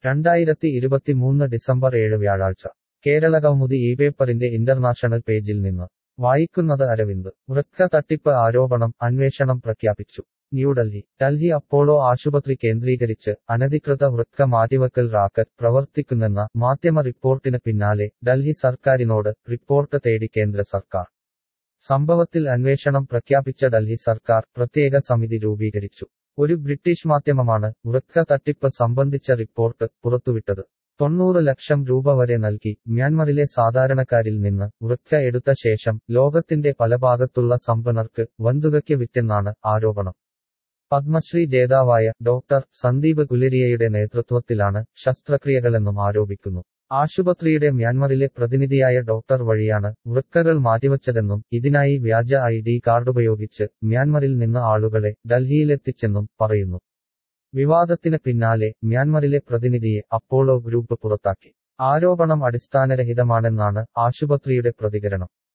രണ്ടായിരത്തി ഇരുപത്തിമൂന്ന് ഡിസംബർ ഏഴ് വ്യാഴാഴ്ച കേരളകൗമുദി ഈ പേപ്പറിന്റെ ഇന്റർനാഷണൽ പേജിൽ നിന്ന് വായിക്കുന്നത് അരവിന്ദ് വൃക്ക തട്ടിപ്പ് ആരോപണം അന്വേഷണം പ്രഖ്യാപിച്ചു ന്യൂഡൽഹി ഡൽഹി അപ്പോളോ ആശുപത്രി കേന്ദ്രീകരിച്ച് അനധികൃത വൃക്ക മാറ്റിവക്കൽ റാക്കറ്റ് പ്രവർത്തിക്കുന്നെന്ന മാധ്യമ റിപ്പോർട്ടിന് പിന്നാലെ ഡൽഹി സർക്കാരിനോട് റിപ്പോർട്ട് തേടി കേന്ദ്ര സർക്കാർ സംഭവത്തിൽ അന്വേഷണം പ്രഖ്യാപിച്ച ഡൽഹി സർക്കാർ പ്രത്യേക സമിതി രൂപീകരിച്ചു ഒരു ബ്രിട്ടീഷ് മാധ്യമമാണ് വൃക്ക തട്ടിപ്പ് സംബന്ധിച്ച റിപ്പോർട്ട് പുറത്തുവിട്ടത് തൊണ്ണൂറ് ലക്ഷം രൂപ വരെ നൽകി മ്യാൻമറിലെ സാധാരണക്കാരിൽ നിന്ന് വൃക്ക എടുത്ത ശേഷം ലോകത്തിന്റെ പല ഭാഗത്തുള്ള സമ്പന്നർക്ക് വന്തുകയ്ക്ക് വിറ്റെന്നാണ് ആരോപണം പത്മശ്രീ ജേതാവായ ഡോക്ടർ സന്ദീപ് ഗുലേരിയയുടെ നേതൃത്വത്തിലാണ് ശസ്ത്രക്രിയകളെന്നും ആരോപിക്കുന്നു ആശുപത്രിയുടെ മ്യാൻമറിലെ പ്രതിനിധിയായ ഡോക്ടർ വഴിയാണ് വൃക്കകൾ മാറ്റിവച്ചതെന്നും ഇതിനായി വ്യാജ ഐ ഡി കാർഡുപയോഗിച്ച് മ്യാൻമറിൽ നിന്ന് ആളുകളെ ഡൽഹിയിലെത്തിച്ചെന്നും പറയുന്നു വിവാദത്തിന് പിന്നാലെ മ്യാൻമറിലെ പ്രതിനിധിയെ അപ്പോളോ ഗ്രൂപ്പ് പുറത്താക്കി ആരോപണം അടിസ്ഥാനരഹിതമാണെന്നാണ് ആശുപത്രിയുടെ പ്രതികരണം